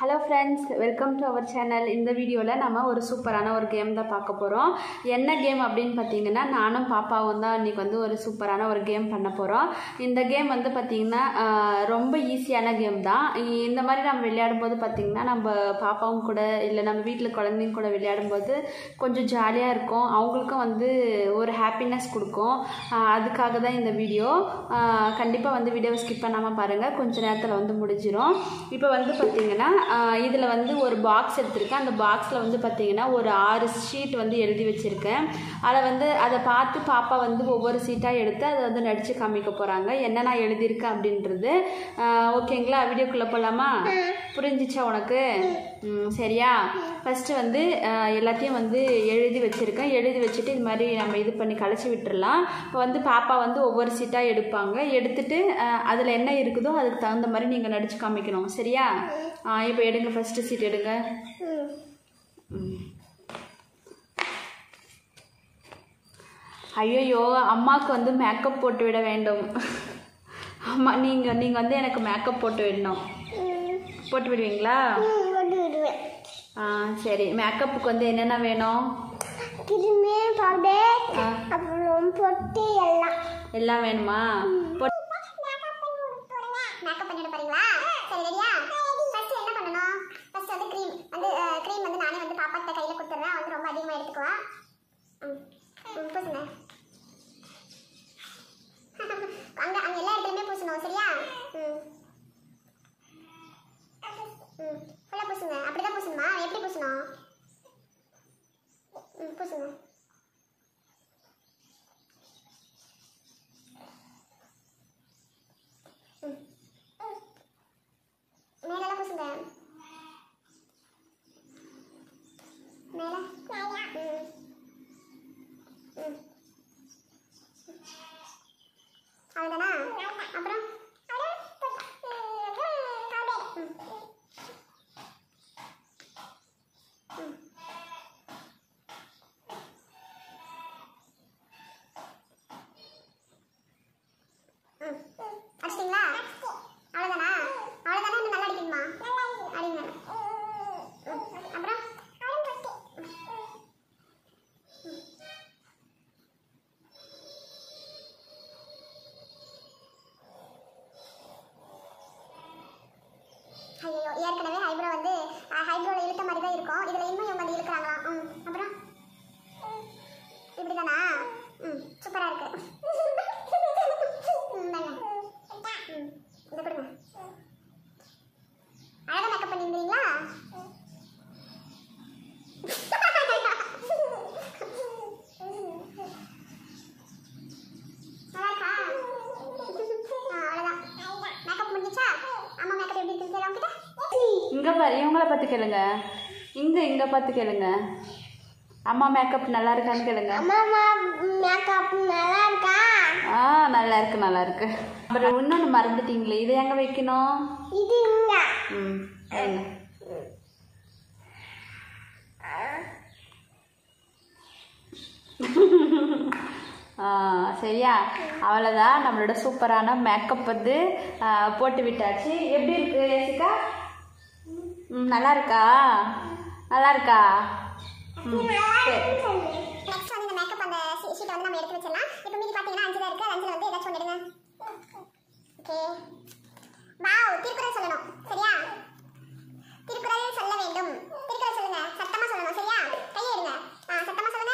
Hello friends welcome to our channel இந்த வீடியோவில் நம்ம ஒரு சூப்பரான ஒரு கேம் தான் பார்க்க போகிறோம் என்ன கேம் அப்படின்னு பார்த்தீங்கன்னா நானும் பாப்பாவும் தான் இன்றைக்கி வந்து ஒரு சூப்பரான ஒரு கேம் பண்ண போகிறோம் இந்த கேம் வந்து பார்த்திங்கன்னா ஆஹ், ரொம்ப ஈஸியான கேம் தான் இ- இந்த மாதிரி நம்ம விளையாடும் போது பார்த்திங்கன்னா நம்ம பாப்பாவும் கூட இல்லை நம்ம வீட்டில் குழந்தைங்க கூட விளையாடும் போது கொஞ்சம் ஜாலியாக இருக்கும் அவங்களுக்கும் வந்து ஒரு ஹாப்பினஸ் கொடுக்கும் ஆஹ், அதுக்காக தான் இந்த வீடியோ கண்டிப்பாக வந்து வீடியோவை ஸ்கிப் பண்ணாமல் பாருங்கள் கொஞ்ச நேரத்தில் வந்து முடிஞ்சிடும் இப்போ வந்து பார்த்திங்கன்னா இதில் வந்து ஒரு பாக்ஸ் எடுத்திருக்கேன் அந்த பாக்ஸில் வந்து பார்த்திங்கன்னா ஒரு ஆறு ஷீட் வந்து எழுதி வச்சுருக்கேன் அதை வந்து அதை பார்த்து பாப்பா வந்து ஒவ்வொரு சீட்டாக எடுத்து அதை வந்து நடித்து காமிக்க போகிறாங்க என்ன நான் எழுதியிருக்கேன் அப்படின்றது ஆஹ், ஓகேங்களா வீடியோக்குள்ளே போகலாமா புரிஞ்சிச்சா உனக்கு ம், சரியா ஃபஸ்ட்டு வந்து ஆஹ், எல்லாத்தையும் வந்து எழுதி வச்சுருக்கேன் எழுதி வச்சுட்டு இது மாதிரி நம்ம இது பண்ணி கழிச்சு விட்டுறலாம் இப்போ வந்து பாப்பா வந்து ஒவ்வொரு சீட்டாக எடுப்பாங்க எடுத்துட்டு அதில் என்ன இருக்குதோ அதுக்கு தகுந்த மாதிரி நீங்கள் நடிச்சு காமிக்கணும் சரியா இப்போ எடுங்க ஃபஸ்ட்டு சீட் எடுங்க ம். ஐயையோ அம்மாவுக்கு வந்து மேக்கப் போட்டு விட வேண்டும் அம்மா நீங்கள் நீங்கள் வந்து எனக்கு மேக்கப் போட்டு விடணும் போட்டு விடுவீங்களா போட்டு விடுவேன் ஆ சரி மேக்கப்புக்கு வந்து என்னென்ன வேணும் கிருமி பவுடர் ஆ. அப்புறம் பொட்டு எல்லாம் எல்லாம் வேணுமா போட்டு மேக்கப் பண்ணிட்டு போறீங்களா சரி ரெடியா ஃபர்ஸ்ட் என்ன பண்ணணும் ஃபர்ஸ்ட் வந்து க்ரீம் வந்து க்ரீம் வந்து நானே வந்து பாப்பா கிட்ட கையில கொடுத்துறேன் அவ வந்து ரொம்ப அதிகமா எடுத்துக்குவா ம், ம், பூசுங்க அங்க அங்க எல்லா இடத்துலயுமே பூசணும் சரியா ம் ம் ஃபுல்லா பூசுங்க அப்படிதான் பூசணுமா எப்படி பூசணும் ம் பூசுங்க ம் மேலெல்லாம் பூசுங்க மேல ம் ம் அவ்வளோதானா அப்புறம் ம். ம். ம். அடிச்சிட்டிங்களா அவ்வளோதானா அவ்வளோதானா இன்னும் நல்லா அடிக்கணுமா அடிங்க ம். அப்புறம் ஐயோ ஏற்கனவே ஹைப்ரோ வந்து ஹைப்ரோல இழுத்த மாதிரி தான் இருக்கும் இதுல இன்னும் இவங்க வந்து இழுக்கிறாங்களா ம் அப்புறம் இப்படிதானா ம் சூப்பரா இருக்கு ம், இந்தாங்க. ம், இதை கொடுங்க அழகா மேக்கப் பண்ணியிருந்தீங்களா நல்லா இருக்கா ஆ, அவ்வளவுதான் மேக்கப் முடிஞ்சிச்சா அம்மா மேக்கப் எப்படி இருக்குன்னு தெரியல உங்ககிட்ட இங்கே பாரு இவங்கள பார்த்து கேளுங்க இங்கே இங்கே பார்த்து கேளுங்க அம்மா மேக்கப் நல்லா இருக்கான்னு கேளுங்க அம்மா மேக்கப் நல்லா இருக்கா ஆ நல்லா இருக்கு நல்லா இருக்கு அப்புறம் இன்னொன்று மறந்துட்டீங்களே இதை எங்கே வைக்கணும் இது இங்க ம் வைங்க. ஆ, சரியா அவ்வளோதான் நம்மளோட சூப்பரான மேக்கப் வந்து ஆ, போட்டு விட்டாச்சு எப்படி இருக்கு ரேசிகா ம் நல்லா இருக்கா நல்லா இருக்கா ம் சரி நெக்ஸ்ட் வந்து இந்த மேக்கப் அந்த ஷீட்டை வந்து நம்ம எடுத்து வச்சிடலாம் இப்போ மீதி பார்த்தீங்கன்னா அஞ்சு தான் இருக்கு அது அஞ்சுல வந்து ஏதாச்சும் ஒன்று எடுங்க ஓகே வாவ் திருக்குறள் சொல்லணும் சரியா திருக்குறள் சொல்ல வேண்டும் திருக்குறள் சொல்லுங்க சத்தமா சொல்லணும் சரியா கையை எடுங்க ஆ சத்தமா சொல்லுங்க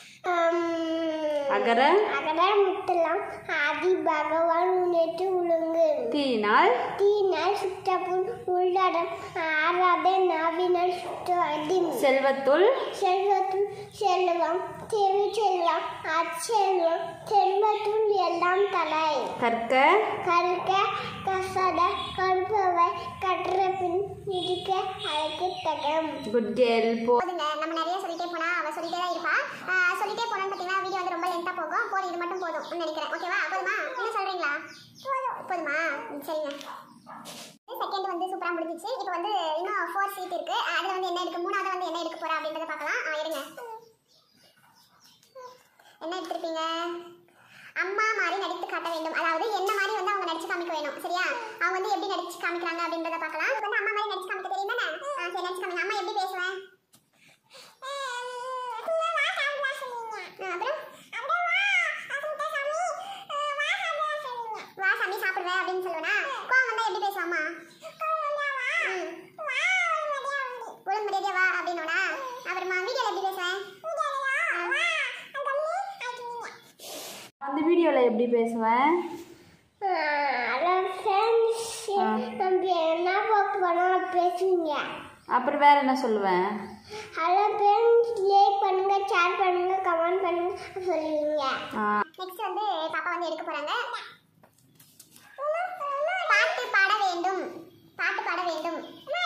அகர அகர முத்தலாம் ஆதி பகவான் உன்னிட்டு உழுங்கு தீனால் தீனால் சுட்டப்புண் உள்ளடம் ஆறாதே நாவினால் சுட்டு அடிம் செல்வத்துள் செல்வத்துள் செல்வம் தெரு செல்வம் அச்செல்வம் செல்வத்துள் எல்லாம் தலை கற்க கற்க கசட கற்பவை கற்ற பின் இடிக்க அழைக்கு தகம் குட் கேர்ள் போ போதுங்க நம்ம நிறைய சொல்லிட்டே போனா அவ சொல்லிட்டே தான் இருப்பா ஆஹ் சொல்லிட்டே போனோம்னு பார்த்தீங்கன்னா வீடியோ வந்து ரொம்ப லென்த்தாக போகும் போதும் இது மட்டும் போதும் நினைக்கிறேன் ஓகேவா போதுமா என்ன சொல்றீங்களா போதுமா ம், சரிங்க செகண்ட் வந்து சூப்பரா முடிஞ்சிச்சு இப்போ வந்து இன்னும் ஃபோர் சீட் இருக்கு அஹ் அதுல வந்து என்ன இருக்கு மூணாவது வந்து என்ன எடுக்க போறா அப்படின்றத பார்க்கலாம் ஆ, இருங்க என்ன எடுத்திருப்பீங்க அம்மா மாதிரி நடித்து காட்ட வேண்டும் அதாவது என்ன மாதிரி வந்து அவங்க நடிச்சு காமிக்க வேணும் சரியா அவங்க வந்து எப்படி நடிச்சு காமிக்கிறாங்க அப்படின்றத பார்க்கலாம் இப்போ வந்து அம்மா மாதிரி நடிச்சு காமிக்க தெரியுமா எப்படி பேசுவேன் ஹலோ ஃப்ரெண்ட்ஸ் ஆ. நம்ம என்ன பார்க்க போறோம் பேசுவீங்க அப்புறம் வேற என்ன சொல்லுவேன் ஹலோ ஃப்ரெண்ட்ஸ் லைக் பண்ணுங்க ஷேர் பண்ணுங்க கமெண்ட் பண்ணுங்க சொல்லுவீங்க ஆ, நெக்ஸ்ட் வந்து பாப்பா வந்து எடுக்க போறாங்க பாட்டு பாட வேண்டும் பாட்டு பாட வேண்டும்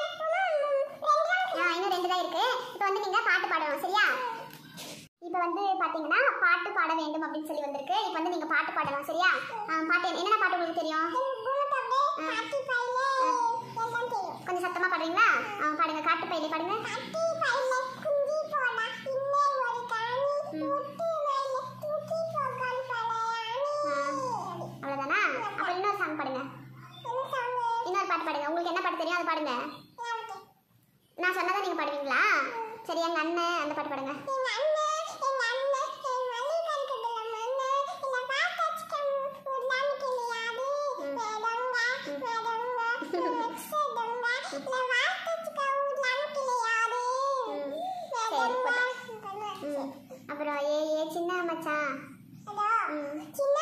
ஆ, இன்னும் ரெண்டு தான் இருக்கு இப்போ வந்து நீங்க பாட்டு பாடணும் சரியா இப்போ வந்து பாத்தீங்கன்னா பாட்டு பாட வேண்டும் அப்படின்னு சொல்லி வந்திருக்கு இப்போ வந்து நீங்க பாட்டு பாடலாம் சரியா ஆ, பாட்டு என்னென்ன பாட்டு உங்களுக்கு தெரியும் ஆ. கொஞ்சம் சத்தமா பாடுறீங்களா ஆ, பாடுங்க காட்டு பையிலே பாடுங்க அவ்வளவுதானா அப்ப இன்னொரு சாங் பாடுங்க இன்னொரு பாட்டு பாடுங்க உங்களுக்கு என்ன பாட்டு தெரியும் அதை பாடுங்க நான் சொன்னதை நீங்க பாடுவீங்களா சரி எங்க அண்ணன் அந்த பாட்டு பாடுங்க சரி, போட்டு. ம். அப்புறம் ஏ ஏ சின்ன மச்சான் ம்.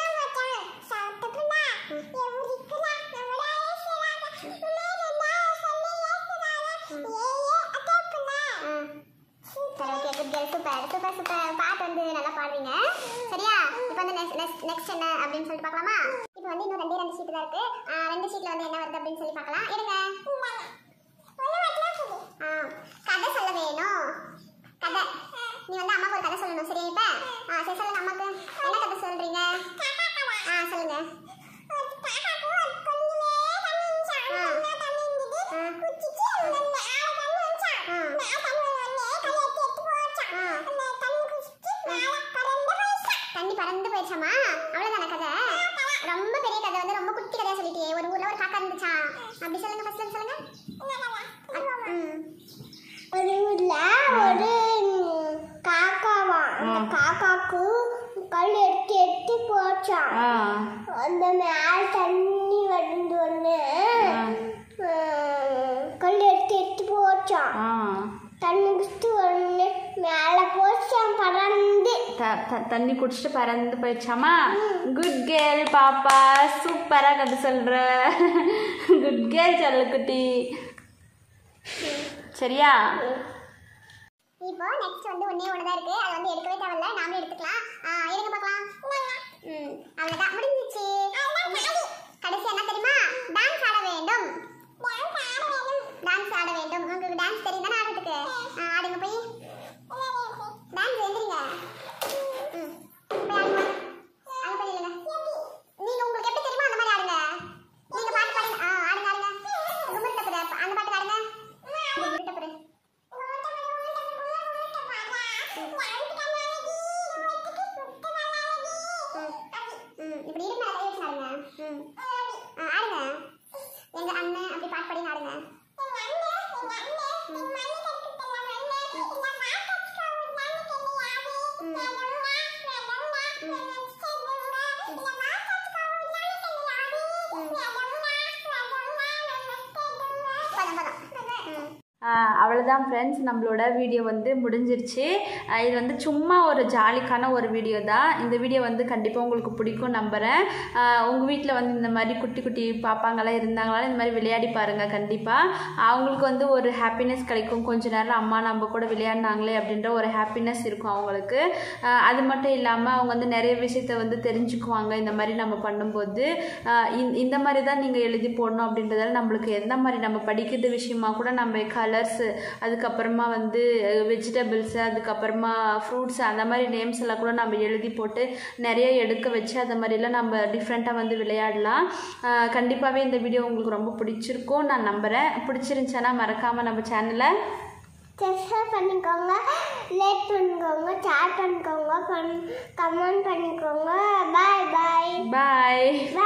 ஆ. சரி okay good girl super super super பாட்டு வந்து நல்லா பாடுவீங்க சரியா இப்போ வந்து நெக்ஸ்ட் நெக்ஸ்ட் என்ன அப்படின்னு சொல்லிட்டு பார்க்கலாமா இப்போ வந்து இன்னும் ரெண்டே ரெண்டு ஷீட் தான் இருக்கு ஆ, ரெண்டு ஷீட்ல வந்து என்ன வருது அப்படின்னு சொல்லி பார்க்கலாம் எடுங்க ஆ, கதை சொல்ல வேணும் கதை நீ வந்து அம்மாக்கு ஒரு கதை சொல்லணும் சரியா இப்ப ஆ சரி சொல்லுங்க அம்மாக்கு என்ன கதை சொல்றீங்க ஆ சொல்லுங்க தண்ணி பறந்து போயிடுச்சாமா அவ்வளவுதான கதை ரொம்ப பெரிய கதை வந்து ரொம்ப குட்டி கதையா சொல்லிட்டியே ஒரு ஊர்ல ஒரு காக்கா இருந்துச்சா அப்படி சொல்லுங்க ஃபர்ஸ்ட் சொல்லுங்க ம். ஒரு ஊர்ல ஒரு காக்காவா அந்த ஆ. காக்காக்கு கல் எடுத்து எடுத்து போச்சான் ஆ, அந்த மேல தண்ணி வந்து ஒண்ணு ஆ, கல் எடுத்து எடுத்து போச்சான் ஆ. தண்ணி குடிச்சிட்டு ஒண்ணு மேல போச்சான் பறந்து த- த- தண்ணி குடிச்சிட்டு பறந்து போயிடுச்சாமா குட் கேர்ள் பாப்பா சூப்பரா கதை சொல்ற குட் கேர்ள் செல்லக்குட்டி சரியா இப்போ நெக்ஸ்ட் வந்து ஒண்ணே ஒன்று தான் இருக்கு அது வந்து எடுக்கவே தேவையில்ல நாமளே எடுத்துக்கலாம் ஆ, எடுங்க பார்க்கலாம் ம் அவ்வளோதான் முடிஞ்சிச்சு கடைசி என்ன தெரியுமா டான்ஸ் ஆட வேண்டும் டான்ஸ் ஆட வேண்டும் உங்களுக்கு டான்ஸ் தெரியும் தானே ஆடுறதுக்கு ஆ, ஆடுங்க போய் டான்ஸ் எழுதுறீங்க ம் போய் ஆடுங்க அங்க போய் நில்லுங்க நீங்க உங்களுக்கு எப்படி தெரியுமா அந்த மாதிரி ஆடுங்க நீங்க பாட்டு பாடுங்க ஆ ஆடுங்க ஆடுங்க கும்பர் டப்பரு அந்த பாட்டு ஆடுங்க கும்பர் டப்பரு ம் இப்படி இடுப்பு மேல கை வச்சு ஆடுங்க ம் ஆ, ஆடுங்க எங்க அண்ணன் அப்படி பாட்டு பாடி ஆடுங்க போதும் போதும் ம் அவ்வளோதான் ஃப்ரெண்ட்ஸ் நம்மளோட வீடியோ வந்து முடிஞ்சிருச்சு ஆஹ் இது வந்து சும்மா ஒரு ஜாலிக்கான ஒரு வீடியோ தான் இந்த வீடியோ வந்து கண்டிப்பாக உங்களுக்கு பிடிக்கும் நம்புகிறேன் உங்கள் வீட்டில் வந்து இந்த மாதிரி குட்டி குட்டி பாப்பாங்கெல்லாம் இருந்தாங்களாலும் இந்த மாதிரி விளையாடி பாருங்கள் கண்டிப்பாக அவங்களுக்கு வந்து ஒரு ஹாப்பினஸ் கிடைக்கும் கொஞ்ச நேரம் அம்மா நம்ம கூட விளையாடினாங்களே அப்படின்ற ஒரு ஹாப்பினஸ் இருக்கும் அவங்களுக்கு ஆஹ் அது மட்டும் இல்லாமல் அவங்க வந்து நிறைய விஷயத்த வந்து தெரிஞ்சுக்குவாங்க இந்த மாதிரி நம்ம பண்ணும்போது ஆஹ் இந்த- இந்த மாதிரி தான் நீங்கள் எழுதி போடணும் அப்படின்றதால நம்மளுக்கு எந்த மாதிரி நம்ம படிக்கிறது விஷயமா கூட நம்ம கலர்ஸு அதுக்கப்புறமா வந்து வெஜிடபிள்ஸு அதுக்கப்புறமா ஃப்ரூட்ஸ் அந்த மாதிரி நேம்ஸ் எல்லாம் கூட நம்ம எழுதி போட்டு நிறைய எடுக்க வச்சு அந்த மாதிரிலாம் நம்ம டிஃப்ரெண்ட்டாக வந்து விளையாடலாம் கண்டிப்பாகவே இந்த வீடியோ உங்களுக்கு ரொம்ப பிடிச்சிருக்கும் நான் நம்புகிறேன் பிடிச்சிருந்துச்சுன்னா மறக்காமல் நம்ம சேனலை சப்ஸ்கிரைப் பண்ணிக்கோங்க லைக் பண்ணிக்கோங்க ஷேர் பண்ணிக்கோங்க கமெண்ட் பண்ணிக்கோங்க பாய் பாய் பாய் பாய்